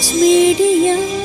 Media.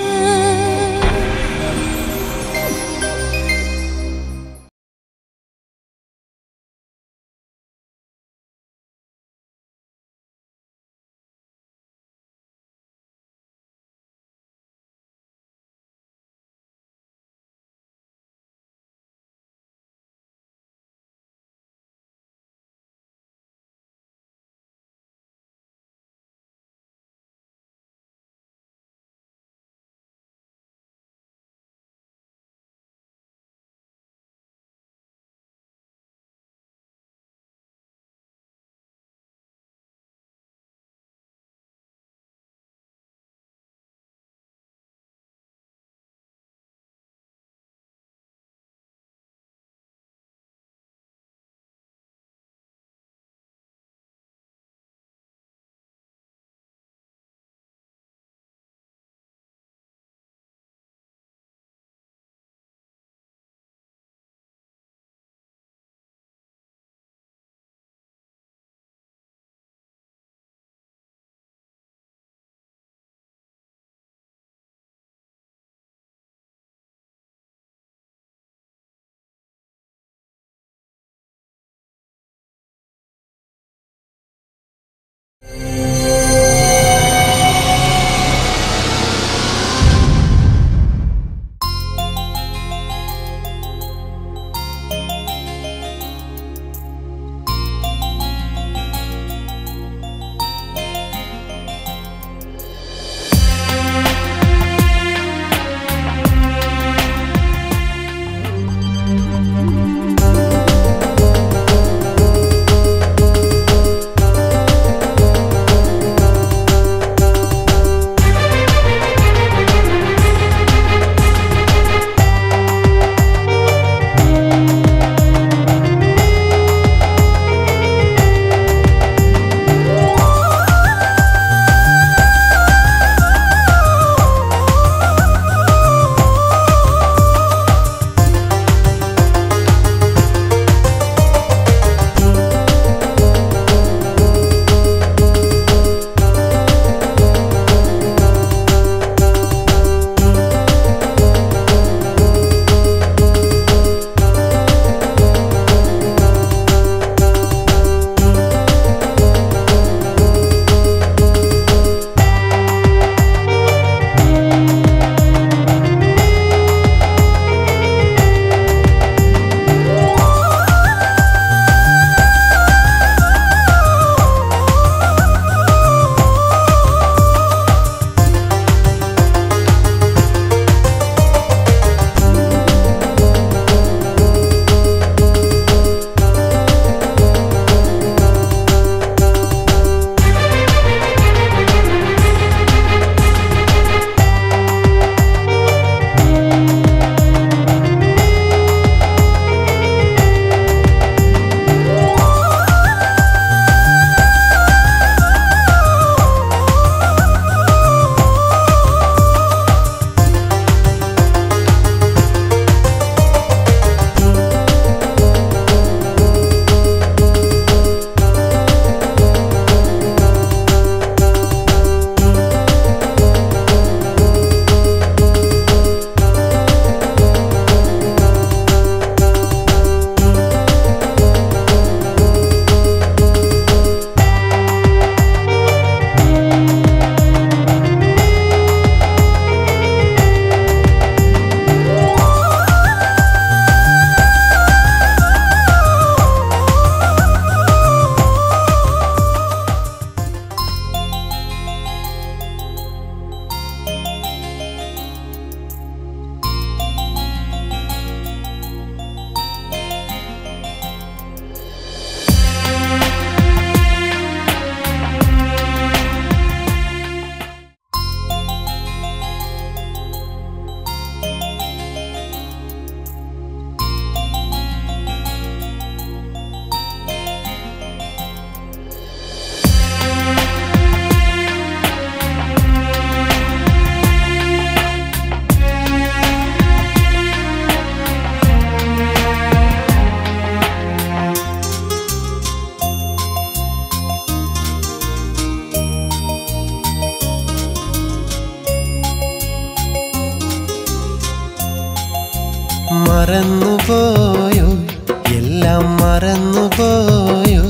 മറന്നുപോയോ എല്ലാം മറന്നുപോയോ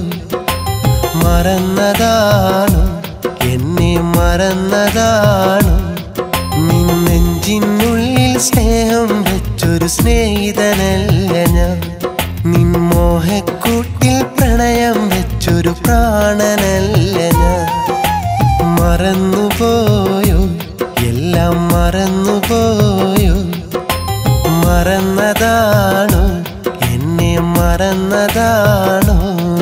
മറന്നതാണോ എന്നെ മറന്നതാണോ നിൻ നെഞ്ചിനുള്ളിൽ സ്നേഹം വെച്ചൊരു സ്നേഹിതനല്ല ഞാൻ നിൻ മോഹക്കൂട്ടിൽ പ്രണയം വെച്ചൊരു പ്രാണനല്ല ഞാൻ മറന്നുപോയോ എല്ലാം മറന്നുപോയോ മറന്നതാണോ എന്നെ മറന്നതാണോ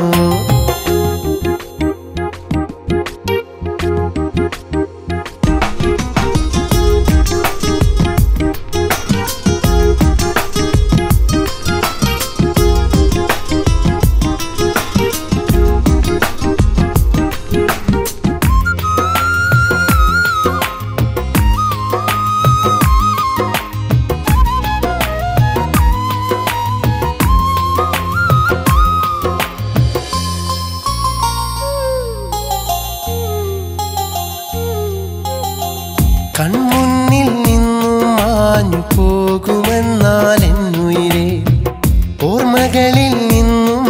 കൺമുന്നിൽ നിന്നും മാഞ്ഞു പോകുമെന്നാൽ എന്നുയിരെ ഓർമ്മകളിൽ നിന്നും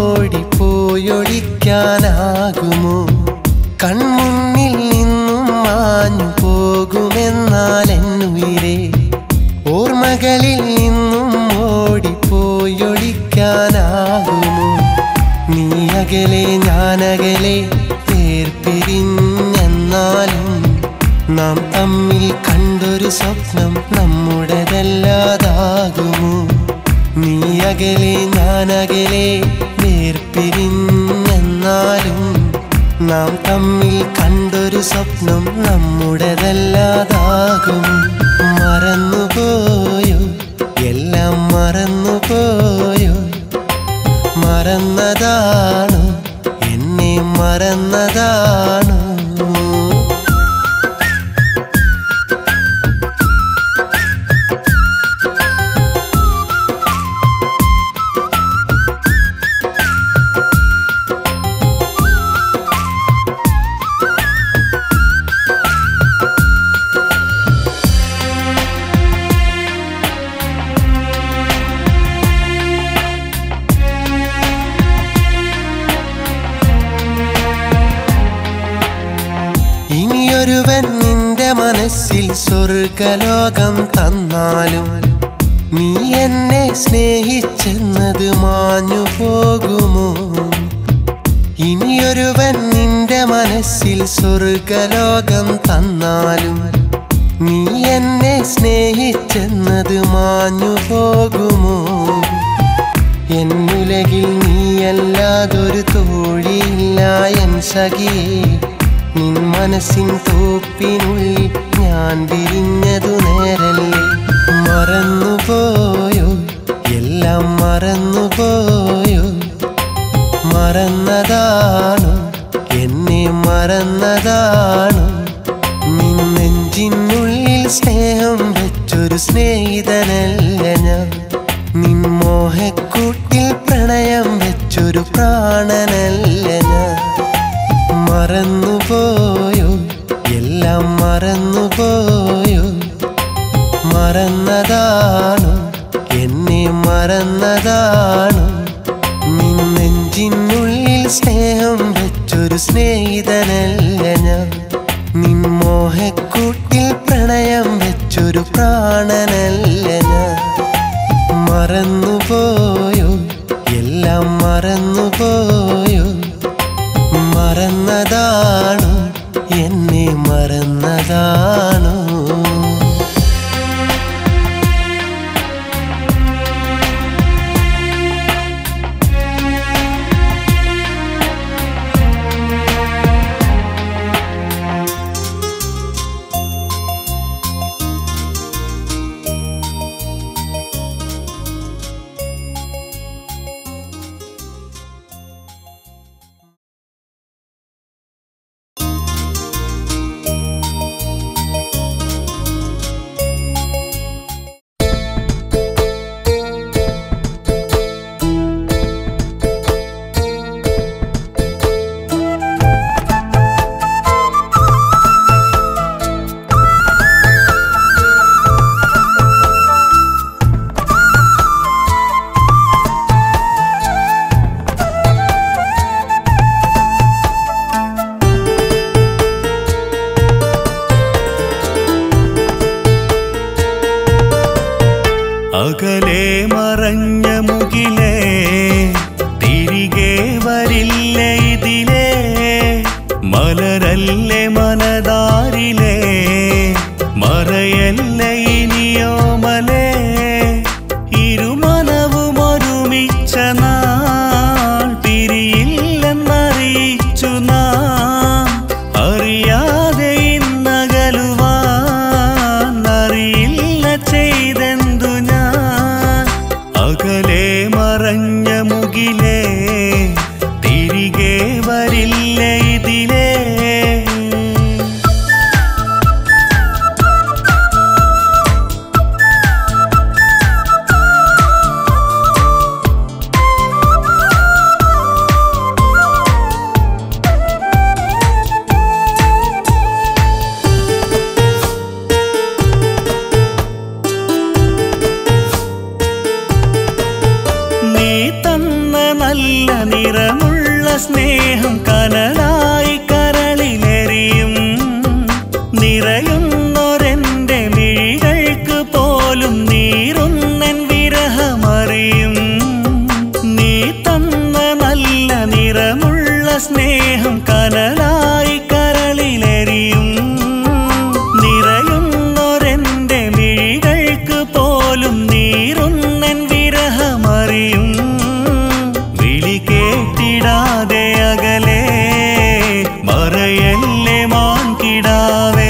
ഓടിപ്പോയൊളിക്കാനാകുമോ കൺമുന്നിൽ നിന്നും മാഞ്ഞു പോകുമെന്നാൽ എന്നുയിരെ ഓർമ്മകളിൽ നിന്നും ഓടിപ്പോയൊളിക്കാനാകുമോ നീ അകലെ ഞാനകലെ പേർപിരിഞ്ഞെന്നാലും നാം തമ്മിൽ കണ്ടൊരു സ്വപ്നം നമ്മുടേതല്ലാതാകുമോ നീ അകലെ ഞാനകലെ വേർപിരിഞ്ഞെന്നാലും നാം തമ്മിൽ കണ്ടൊരു സ്വപ്നം നമ്മുടേതല്ലാതാകും മറന്നുപോയോ എല്ലാം മറന്നുപോയോ മറന്നതാണോ എന്നെ മറന്നതാണോ ഇനിയൊരുവൻ നിന്റെ മനസ്സിൽ സ്വർഗലോകം തന്നാലും നീ എന്നെ സ്നേഹിച്ചെന്നത് മാഞ്ഞു പോകുമോ ഇനിയൊരുവൻ നിന്റെ മനസ്സിൽ സ്വർഗലോകം തന്നാലും നീ എന്നെ സ്നേഹിച്ചെന്നത് മാഞ്ഞു പോകുമോ എന്നുലകിൽ നീയല്ലാതൊരു തോഴിയില്ല എൻ സഖിയേ നിൻ മനസ്സിൻ തോപ്പിനുള്ളിൽ ഞാൻ വിരിഞ്ഞതു നേരല്ലേ മറന്നുപോയോ എല്ലാം മറന്നുപോയോ മറന്നതാണോ എന്നെ മറന്നതാണോ നിൻ നെഞ്ചിനുള്ളിൽ സ്നേഹം വെച്ചൊരു സ്നേഹിതനല്ല ഞാൻ നിൻ മോഹക്കൂട്ടിൽ പ്രണയം വെച്ചൊരു പ്രാണനല്ല ഞാൻ മറന്നുപോയോ എല്ലാം മറന്നുപോയോ മറന്നതാണോ എന്നെ മറന്നതാണോ നിൻ നെഞ്ചിനുള്ളിൽ സ്നേഹം വെച്ചൊരു സ്നേഹിതനല്ല ഞാൻ നിൻ മോഹക്കൂട്ടിൽ പ്രണയം വെച്ചൊരു പ്രാണനല്ല ഞാൻ മറന്നുപോയോ എല്ലാം മറന്നുപോയോ മറന്നതാണോ എന്നെ മറന്നതാണോ അകലെ മറഞ്ഞ മുകിലേ തിരികെ വരില്ല ഇതിലേ മലരല്ലേ മനതാരിലേ മറയല്ല ഇനിയോമലേ ഇരുമനവും ഒരുമിച്ച നാൾ പിരിയില്ലെന്നറിയിച്ചു നാം അറിയാതെ ഇന്നകലുവാൻ അറിയില്ല ചെയ്തെന്തു ഞാൻ അകലെ മറഞ്ഞ മുകിലേ തിരികെ വരില്ല ഇതിലേ നീ തന്ന നല്ല നിറമുള്ള സ്നേഹം കനലായി കരളിലെറിയും നിറയുന്നൊരെന്റെ മിഴികൾക്ക് പോലും നീറുന്നൻ വിരഹമറിയും നീ തന്ന നല്ല നിറമുള്ള സ്നേഹം കനലായി കരളിലെറിയും നിറയുന്നൊരെന്റെ മിഴികൾക്ക് പോലും നീറുന്നൻ വിരഹമറിയും വിളി കേട്ടിടാതെ അകലെ മറയല്ലേ മാൻകിടാവേ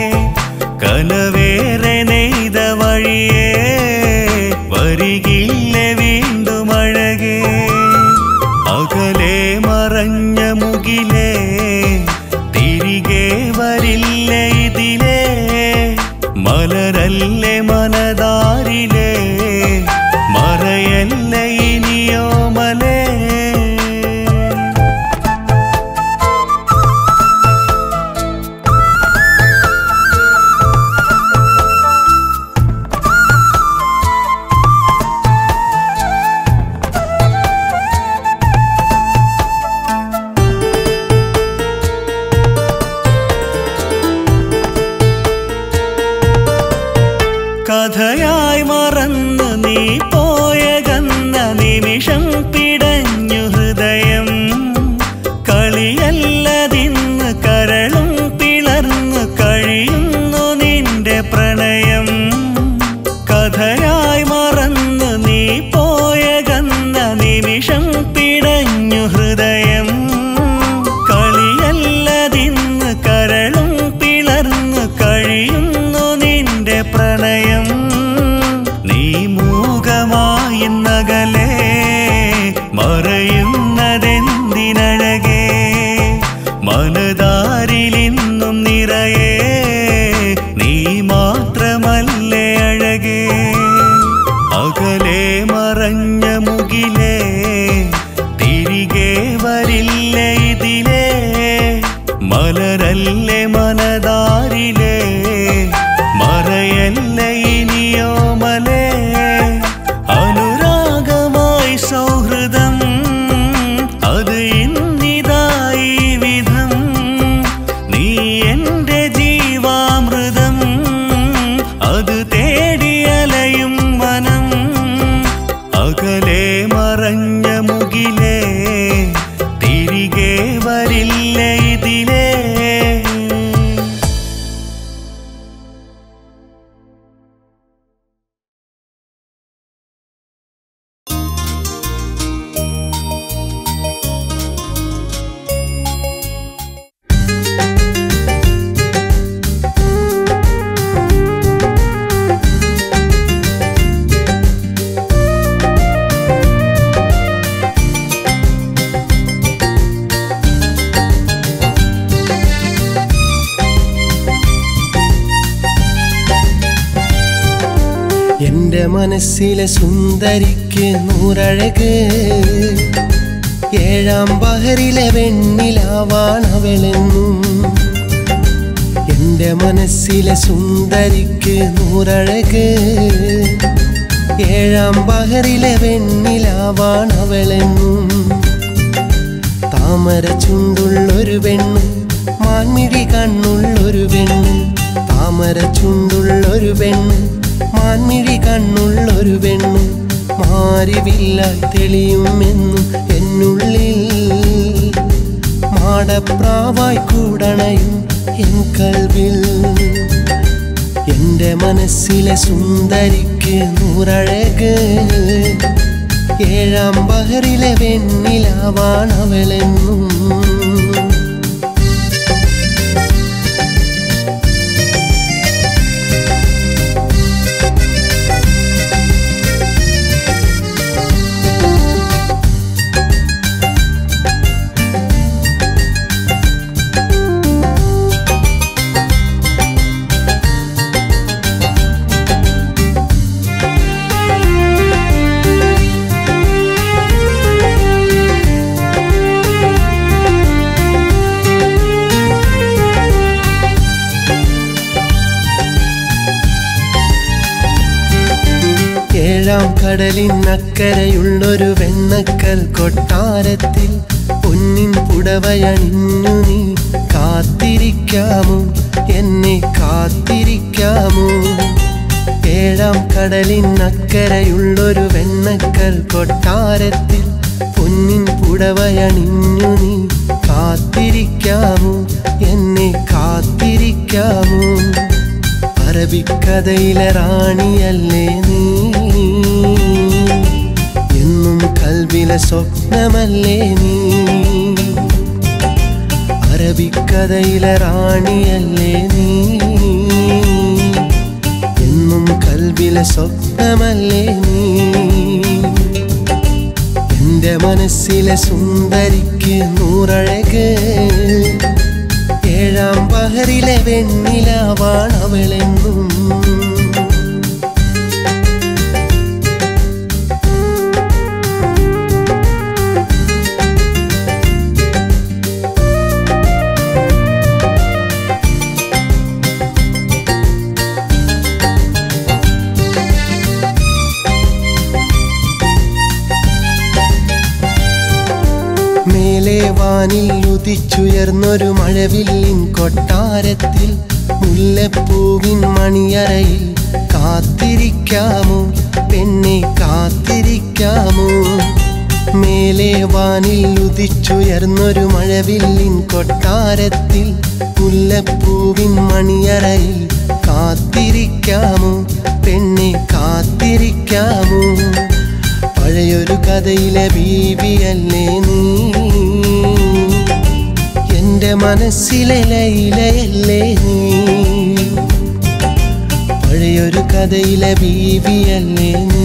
കനവേറെ നെയ്ത വഴിയേ വരികില്ല വീണ്ടും അഴകേ അകലെ മറഞ്ഞ മുകിലേ തിരികെ വരില്ല ഇതിലേ മലരല്ലേ മനതാരിലേ മറയല്ല ഇനിയോമലേ കഥയായി മറന്ന് നീ പോയകന്ന നിമിഷം പിടഞ്ഞു ഹൃദയം കളിയല്ലതിന്ന് കരളും പിളർന്നു കഴിയുന്നു നിന്റെ പ്രണയം കഥയായി മറന്ന് നീ പോയകന്ന നിമിഷം പിടഞ്ഞു ഹൃദയം കളിയല്ലതിന്ന് കരളും പിളർന്നു കഴിയുന്നു നിന്റെ പ്രണയം നീ മൂകമായി നകലേ മറയുന്നതെന്തിനഴകേ മനതാരിലിന്നും നിറയേ നീ മാത്രമല്ലേ അഴകേ അകലെ മറഞ്ഞ മുകിലേ തിരികെ വരില്ല ഇതിലേ മലരല്ലേ മനതാരിലേ മറയല്ല ഇനിയോമലേ അനുരാഗമായി സൗഹൃദം അത് ഇന്നിതായി വിധം നീ എൻ്റെ ജീവാമൃതം അത് തേടിയലയും വനം അകലെ മറഞ്ഞ മുകിലേ തിരികെ വരില്ല ഇതിലേ എന്റെ മനസ്സിലെ സുന്ദരിക്ക് നൂറഴക് ഏഴാം ബഹറിലെ വെണ്ണിലാവാണവളെന്നും എന്റെ മനസ്സിലെ സുന്ദരിക്ക് നൂറഴക് ഏഴാം ബഹറിലെ വെണ്ണിലാവാണവളെന്നും താമര ചുണ്ടുള്ളൊരു പെണ്ണും മാൻമിഴി കണ്ണുള്ളൊരു പെണ്ണും താമര ചുണ്ടുള്ളൊരു പെണ്ണും മാൻമിഴി കണ്ണുള്ളൊരു പെണ്ണും മാരിവില്ലായി തെളിയുമെന്നും എന്നുള്ളിൽ മാടപ്രാവായി കൂടണയും എൻ കൽവിൽ എന്റെ മനസ്സിലെ സുന്ദരിക്ക് നൂറഴക് ഏഴാം ബഹറിലെ വെണ്ണിലാവാണവളെന്നും ഏഴാം കടലിനക്കരയുള്ളൊരു വെണ്ണക്കൽ കൊട്ടാരത്തിൽ പൊന്നിൻ പുടവയണിഞ്ഞു നീ കാത്തിരിക്കാമോ എന്നെ കാത്തിരിക്കാമോ ഏഴാം കടലിനക്കരയുള്ളൊരു വെണ്ണക്കൽ കൊട്ടാരത്തിൽ പൊന്നിൻ പുടവയണിഞ്ഞു നീ കാത്തിരിക്കാമോ എന്നെ കാത്തിരിക്കാമോ അറബിക്കഥയിലെ റാണിയല്ലേ നീ എന്നും കൽവിലെ സ്വപ്നമല്ലേ നീ അറബിക്കഥയിലെ റാണിയല്ലേ നീ എന്നും കൽവിലെ സ്വപ്നമല്ലേ നീ എന്റെ മനസ്സിലെ സുന്ദരിക്ക് നൂറഴക് ഏഴാം ബഹറിലെ വെണ്ണിലാവാണവളെന്നും മേലെ വാനിൽ ഉദിച്ചുയർന്നൊരു മഴവില്ലിൻ കൊട്ടാരത്തിൽ മുല്ലപ്പൂവിൻ മണിയറയിൽ കാത്തിരിക്കാമോ പെണ്ണെ കാത്തിരിക്കാമോ മേലെ വാനിൽ ഉദിച്ചുയർന്നൊരു മഴവില്ലിൻ കൊട്ടാരത്തിൽ മുല്ലപ്പൂവിൻ മണിയറയിൽ കാത്തിരിക്കാമോ പെണ്ണെ കാത്തിരിക്കാമോ പഴയൊരു കഥയിലെ ബീവിയല്ലേ നീ എന്റെ മനസ്സിലെ ലൈലയല്ലേ നീ പഴയൊരു കഥയിലെ ബീവിയല്ലേ നീ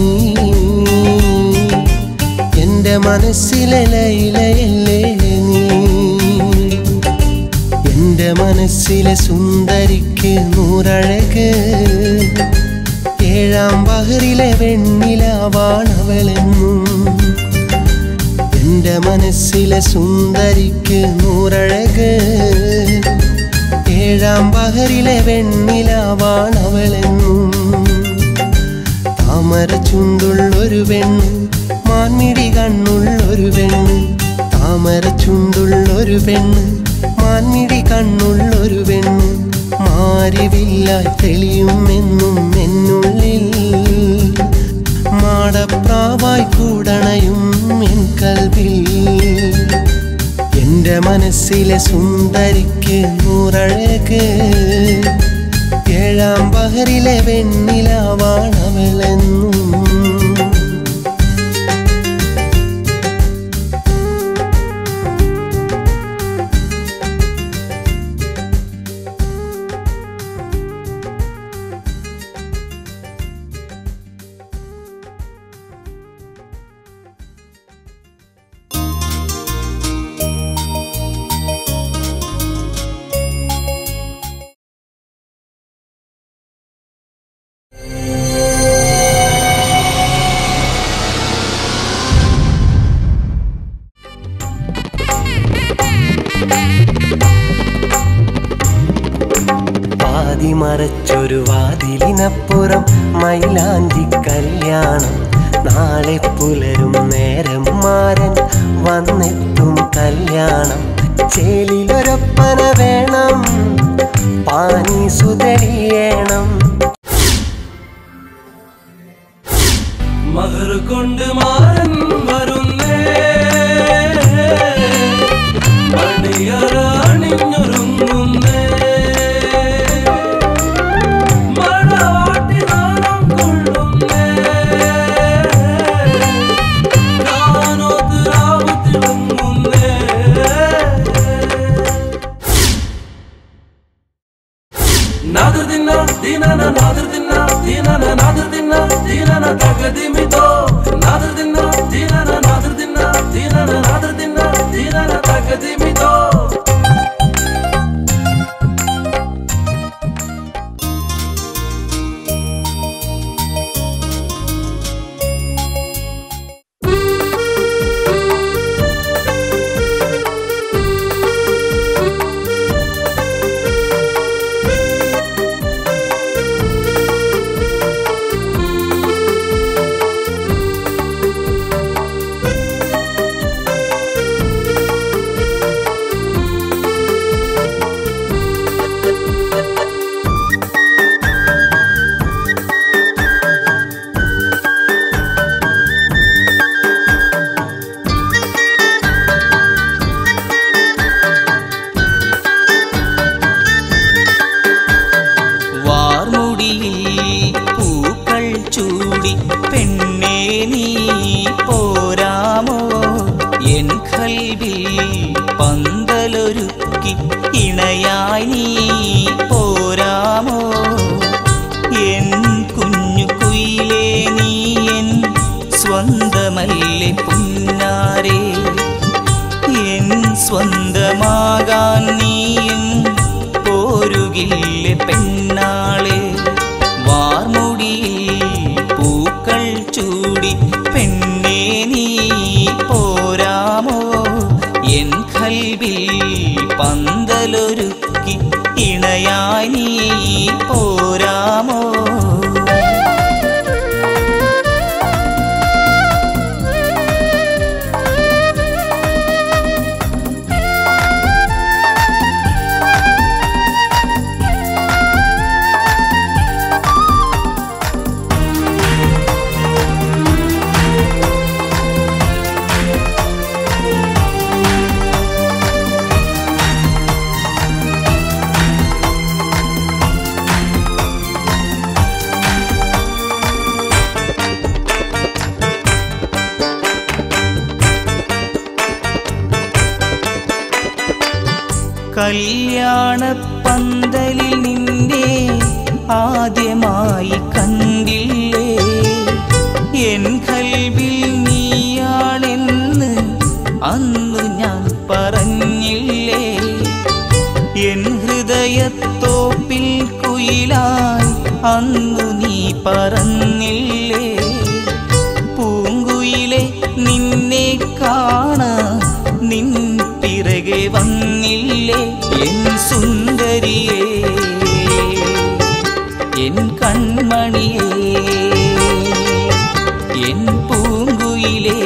എന്റെ മനസ്സിലെ ലൈലയല്ലേ നീ എന്റെ മനസ്സിലെ സുന്ദരിക്ക് നൂറഴക് ഏഴാം ബഹറിലെ വെണ്ണിലാവാണവളെന്നും എന്റെ മനസ്സിലെ സുന്ദരിക്ക് നൂറഴക് ഏഴാം ബഹറിലെ വെണ്ണിലാവാണവളെന്നും താമര ചുണ്ടുള്ളൊരു പെണ്ണ് മാൻമിഴി കണ്ണുള്ളൊരു പെണ്ണ് താമര ചുണ്ടുള്ളൊരു പെണ്ണ് മാൻമിഴി കണ്ണുള്ളൊരു പെണ്ണ് മാരിവില്ലായി തെളിയുമെന്നും എന്നുള്ളിൽ മാടപ്രാവായി കൂടണയും എൻ കൽവിൽ എന്റെ മനസ്സിലെ സുന്ദരിക്ക് നൂറഴക് ഏഴാം ബഹറിലെ വെണ്ണിലാവാണവളെന്നും പാതി മറച്ചൊരു വാതിലിനപ്പുറം മൈലാഞ്ചി കല്യാണം നാളെ പുലരും നേരം മാരൻ വന്നെത്തും കല്യാണം ചേലിലൊരൊപ്പന വേണം പാനി സുതരിയേണം മഹർ കൊണ്ട് മാറൻ വരുന്നേ മണിയറാണിഞ്ഞൊരുങ്ങുന്നേ മണവാട്ടി നാണം കൊള്ളുന്നേ കാനോത്ത് രാവ് തിളങ്ങുന്നേ നാദർ ദിന്ന ദീനന നാദർ ദിന്ന ദീനന നാദർ ദിന്ന ദീനന തകദിമിതോ നാദർ ദിന്ന ദീനന നാദർ ദിന്ന ദീനന നാദർ ദിന്ന ദീനന തകദിമിതോ വാർമുടിയിൽ പൂക്കൾ ചൂടി പെണ്ണേ നീ പോരാമോ എൻ കൽവിൽ പന്തലൊരുക്കി ഇണയായി നീ പോരാമോ എൻ കുഞ്ഞു കുയിലേ നീ എൻ സ്വന്തമല്ലേ പുന്നാരേ എൻ സ്വന്തമാകാൻ നീയും പോരുകില്ലേ പെണ്ണാളെ വാർമുടിയിൽ പൂക്കൾ ചൂടി പെണ്ണേ നീ പോരാമോ എൻ കൽവിൽ പന്തലൊരുക്കി ഇണയായി നീ പോരാമോ കല്യാണ പന്തലിൽ നിന്നെ ആദ്യമായി കണ്ടില്ലേ എൻ കൽവിൽ നീയാണെന്ന് അന്ന് ഞാൻ പറഞ്ഞില്ലേ എൻ ഹൃദയത്തോപ്പിൽ കുയിലായി അന്നു നീ പറഞ്ഞില്ലേ പൂങ്കുയിലെ നിന്നെ കാണാൻ നിൻ പിറകെ വന്നില്ലേ എൻ സുന്ദരിയേ എൻ കൺമണിയേ എൻ പൂങ്കുയിലേ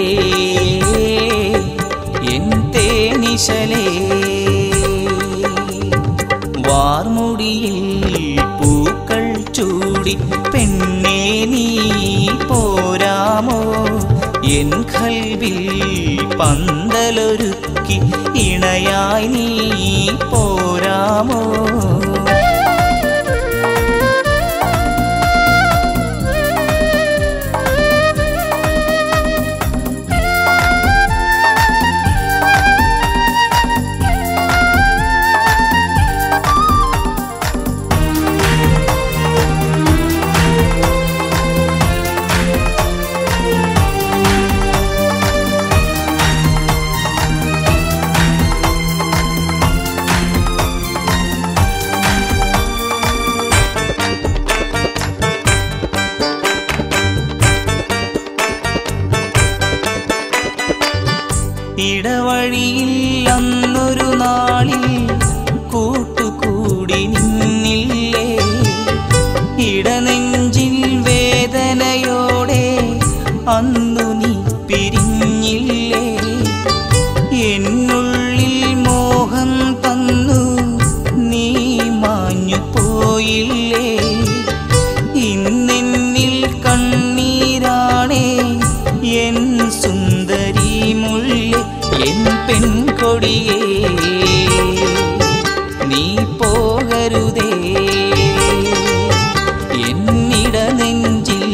എൻ തേനിശലേ വാർമുടിയിൽ പൂക്കൾ ചൂടി പെണ്ണേ നീ പോരാമോ എൻ കൽവിൽ പന്തലൊരുക്കി ഇണയായി നീ പോരാമോ ഇടവഴിയിൽ അന്നൊരു നാളിൽ കൂട്ടുകൂടി നിന്നില്ലേ ഇടനെഞ്ചിൽ വേദനയോടെ അന്നു നീ പിരിഞ്ഞില്ലേ എന്നുള്ളിൽ മോഹം തന്നു നീ മാഞ്ഞു പോയില്ലേ ഇന്നെന്നിൽ കണ്ണീരാണേ എൻ സുന്ദരി മുല്ല എൻ പെൺകൊടിയേ നീ പോകരുതേ എന്നിട നെഞ്ചിൽ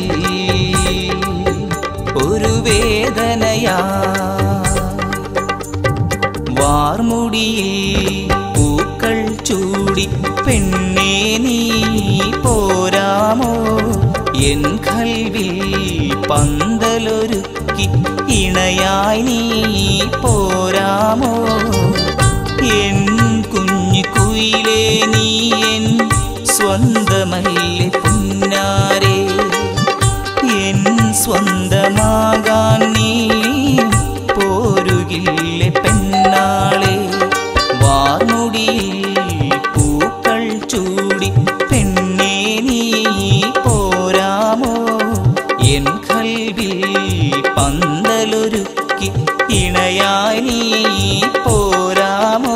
ഒരു വേദനയാ വാർമുടിയിൽ പൂക്കൾ ചൂടി പെണ്ണേ നീ പോരാമോ എൻ കൽവിൽ പന്തലൊരുക്കി ഇണയായി നീ പോരാമോ എൻ കുഞ്ഞു കുയിലേ നീ എൻ സ്വന്തമല്ലേ പുന്നാരേ എൻ സ്വന്തമാകാൻ നീ പോരുകില്ലേ പെണ്ണാളെ വാർമുടിയിൽ പൂക്കൾ ചൂടി പെണ്ണേ നീ പോരാമോ എൻ കൽവിൽ പന്തലൊരുക്കി ഇണയായി നീ പോരാമോ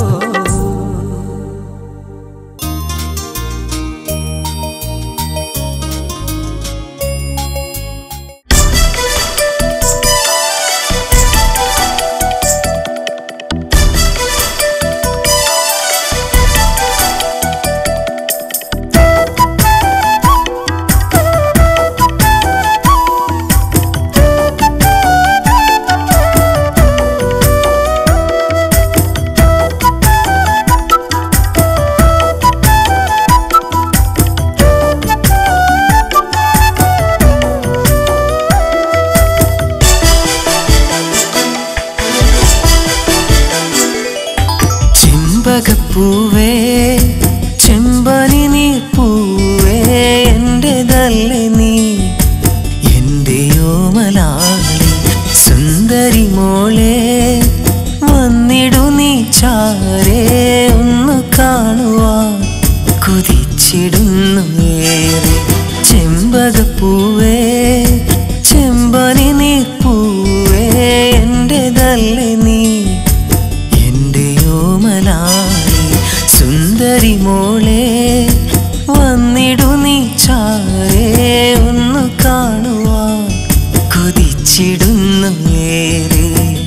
ചെമ്പകപ്പൂവേ ചെമ്പനി നീ പൂവേ എന്റേതല്ലേ നീ എന്റെ ഓമലാളി സുന്ദരി മോളെ വന്നിടു നീ ചാരേ ഒന്ന് കാണുവാൻ കുതിച്ചിടുന്നു ഏറെ ചെമ്പകപ്പൂവേ ചെമ്പനി നീ പൂവേ എന്റേതല്ലേ നീ എന്റെ ഓമലാളി സുന്ദരി മോളെ വന്നിടു നീ ചാരേ ഒന്ന് കാണുവാൻ കൊതിച്ചിടുന്നു ഏറെ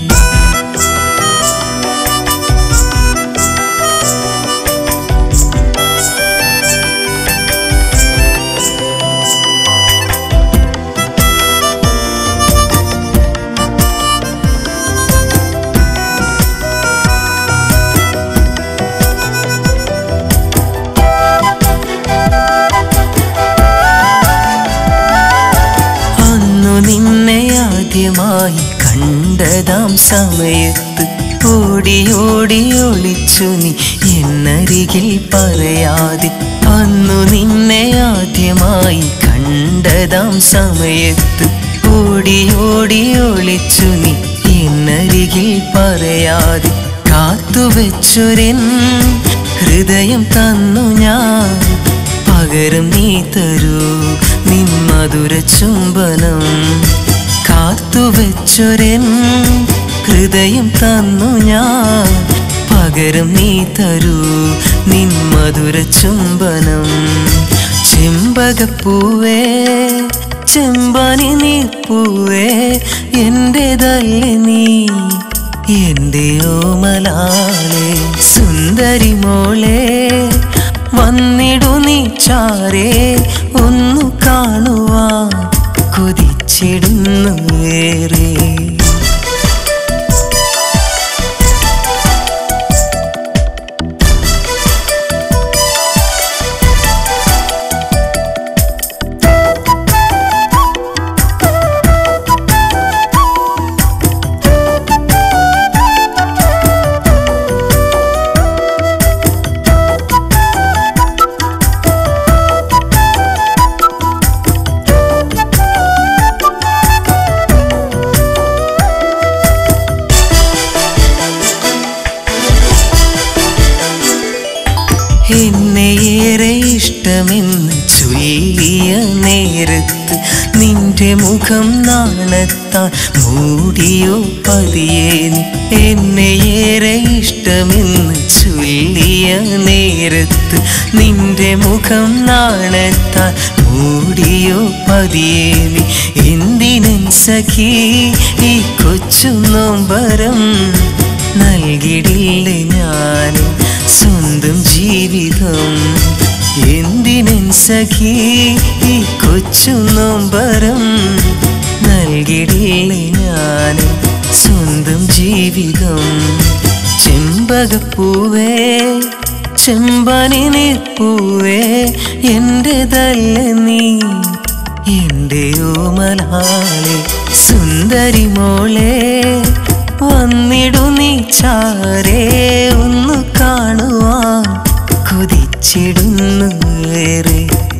അന്നു നിന്നെ ആദ്യമായി കണ്ടതാം സമയത്ത് ഓടി ഓടി ഒളിച്ചു നീ എന്നരികിൽ പറയാതെ അന്നു നിന്നെ ആദ്യമായി കണ്ടതാം സമയത്ത് ഓടി ഓടി ഒളിച്ചു നീ എന്നരികിൽ പറയാതെ കാത്തുവെച്ചൊരൻ ഹൃദയം തന്നു ഞാൻ പകരം നീ തരൂ നിൻ മധുര ചുംബനം കാത്തുവെച്ചൊരൻ ഹൃദയം തന്നു ഞാൻ പകരം നീ തരൂ നിൻ മധുര ചുംബനം ചെമ്പകപ്പൂവേ ചെമ്പനി നീ പൂവേ എന്റേതല്ലേ നീ എന്റെ ഓമലാളെ സുന്ദരി മോളെ വന്നിടു നീ ചാരേ ഒന്നു കാണുവാൻ കൊതിച്ചിടുന്നു ഏറെ നിന്റെ മുഖം നാണത്താൽ മൂടിയോ പതിയെ നീ എന്നെ ഏറെ ഇഷ്ടമെന്ന് ചൊല്ലിയ നേരത്ത് നിന്റെ മുഖം നാണത്താൽ മൂടിയോ പതിയെ നീ എന്തിനൻ സഖി ഈ കൊച്ചു നോമ്പരം നൽകിടില്ല ഞാൻ സ്വന്തം ജീവിതം എന്തിനൻ സഖി ഈ കൊച്ചു നോമ്പരം നൽകിടില്ല ഞാൻ സ്വന്തം ജീവിതം ചെമ്പകപ്പൂവേ ചെമ്പനി പൂവേ എൻ്റെതല്ല നീ എൻ്റെ ഓമലാളെ സുന്ദരി മോളെ വന്നിടു നീ ചാരേ ഒന്ന് കാണുവാൻ കൊതിച്ചിടുന്നു ഏറെ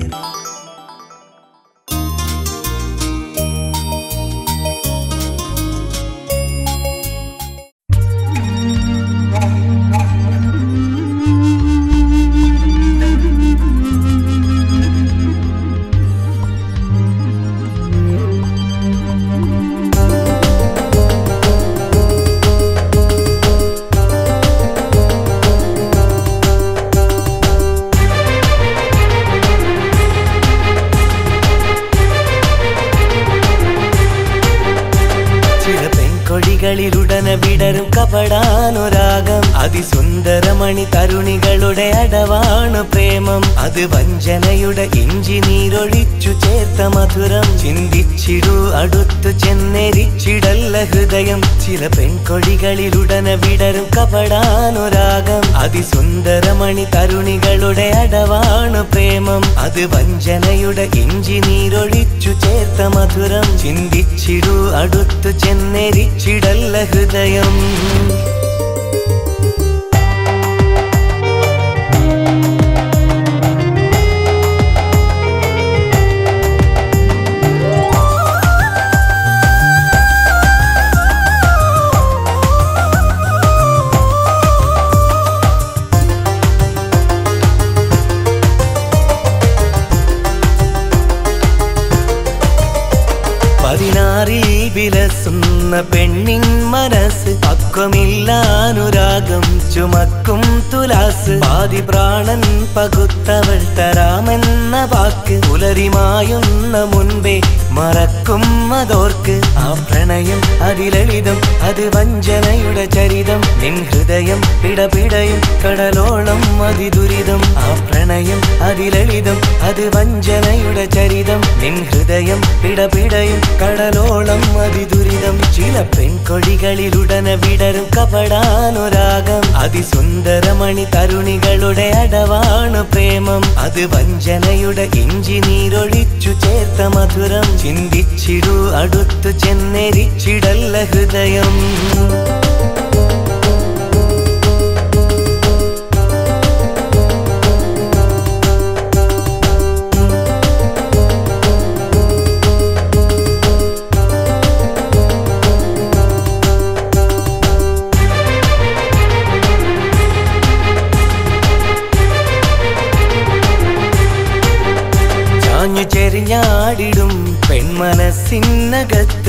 ചില പെൺകൊടികളിലുടനെ വിടരും കപടാനുരാഗം അതിസുന്ദരമണി തരുണികളുടെ അടവാണ് പ്രേമം അത് വഞ്ചനയുടെ ഇഞ്ചി നീരൊഴിച്ചു ചേർത്ത മധുരം ചിന്തിച്ചിടൂ അടുത്തു ചെന്നെരിച്ചിടല്ല ഹൃദയം ചില പെൺകൊടികളിലുടനെ വിടരും കപടാനുരാഗം അതിസുന്ദരമണി തരുണികളുടെ അടവാണ് പ്രേമം അത് വഞ്ചനയുടെ ഇഞ്ചി നീരൊഴിച്ചു ചേർത്ത മധുരം ചിന്തിച്ചിടൂ അടുത്തു ചെന്നെരിച്ചിടല്ല ഹൃദയം പതിനാറിൽ വിലസുന്ന പെണ്ണിൻ മനസ്സ് പക്വമില്ലാനുരാഗം ചുമക്കും തുലാസ് പാതി പ്രാണൻ പകുത്തവൾ തരാമെന്ന വാക്ക് പുലരിമായുന്ന മുൻപേ മറക്കും അതോർക്ക് ആ പ്രണയം അതിലളിതം അത് വഞ്ചനയുടെ ചരിതം നിൻ ഹൃദയം പിടപിടയും കടലോളം അതിദുരിതം ആ പ്രണയം അതിലളിതം അത് വഞ്ചനയുടെ ചരിതം നിൻ ഹൃദയം പിടപിടയും കടലോളം അതിദുരിതം ചില പെൺകൊടികളിലുടനെ വിടരും കപടാനുരാഗം അതിസുന്ദരമണി തരുണികളുടെ അടവാണ് പ്രേമം അത് വഞ്ചനയുടെ ഇഞ്ചി നീരൊഴിച്ചു ചേർത്ത മധുരം ചിന്തിച്ചിടൂ അടുത്തു ചെന്നെരിച്ചിടല്ല ഹൃദയം ചാഞ്ഞു ചെരിഞ്ഞാടിടും പെൺമനസ്സിനകത്ത്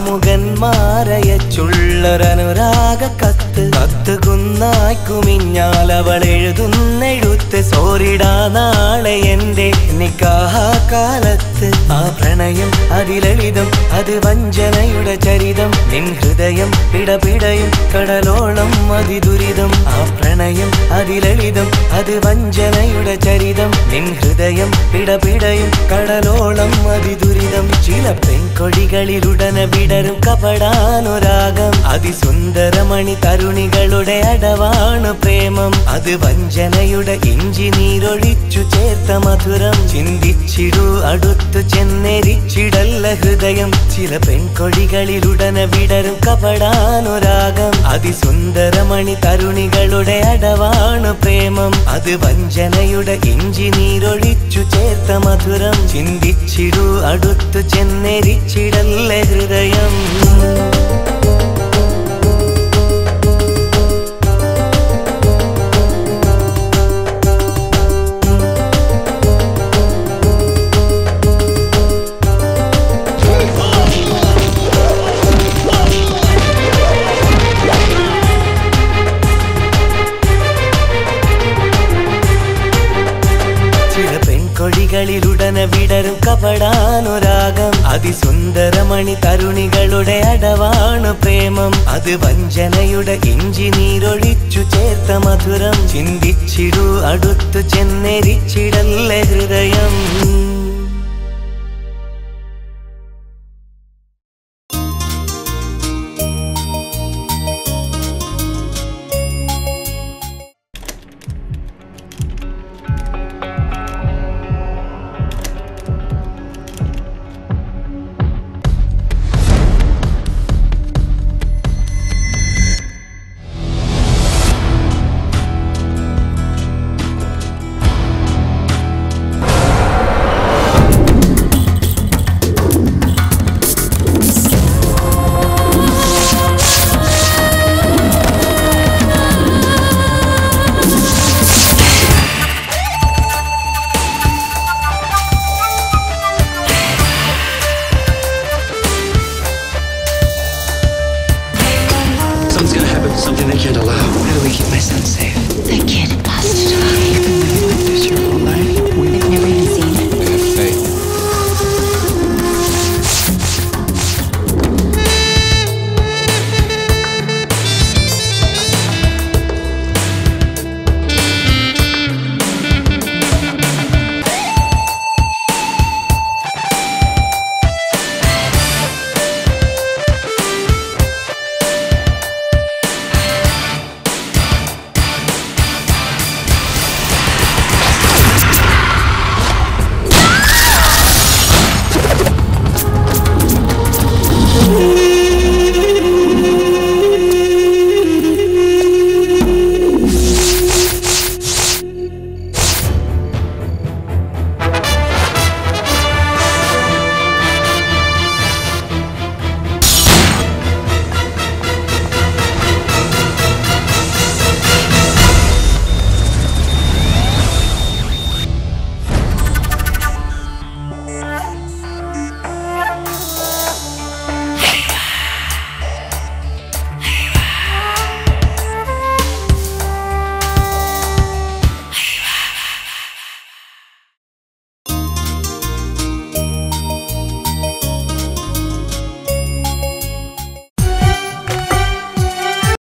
കാമുകന്മാരയച്ചുള്ളൊരനുരാഗ കത്ത് കത്ത് കുന്നായി കുമിഞ്ഞാൽ അവൾ എഴുതുന്നെഴുത്ത് സോരിടാ നാളെ എന്റെ നിക്കാഹ കാലത്ത് ആ പ്രണയം അതിലളിതം അത് വഞ്ചനയുടെ ചരിതം നിൻ ഹൃദയം പിടപിടയും കടലോളം അതിദുരിതം ആ പ്രണയം അതിലളിതം അത് വഞ്ചനയുടെ ചരിതം നിൻ ഹൃദയം പിടപിടയും കടലോളം അതിദുരിതം ചില പെൺകൊടികളിലുടനെ വിടരും കപടാനുരാഗം അതിസുന്ദരമണി തരുണികളുടെ അടവാണ് പ്രേമം അത് വഞ്ചനയുടെ ഇഞ്ചി നീരൊഴിച്ചു ചേർത്ത മധുരം ചിന്തിച്ചിടൂ അടുത്തു ചെന്നെരിച്ചിടല്ല ഹൃദയം ചില പെൺകൊടികളിലുടനെ വിടരും കപടാനുരാഗം അതിസുന്ദരമണി തരുണികളുടെ അടവാണ് പ്രേമം അത് വഞ്ചനയുടെ ഇഞ്ചി നീരൊഴിച്ചു ചേർത്ത മധുരം ചിന്തിച്ചിടൂ അടുത്തു ചെന്നെരിച്ചിടല്ല ഹൃദയം Hey! കപടാനുരാഗം അതിസുന്ദരമണി തരുണികളുടെ അടവാണ് പ്രേമം അത് വഞ്ചനയുടെ ഇഞ്ചി നീരൊഴിച്ചു ചേർത്ത മധുരം ചിന്തിച്ചിടൂ അടുത്തു ചെന്നെരിച്ചിടല്ലേ ഹൃദയം Something's gonna happen, something they can't allow. How do we keep my son safe? The kid has to die.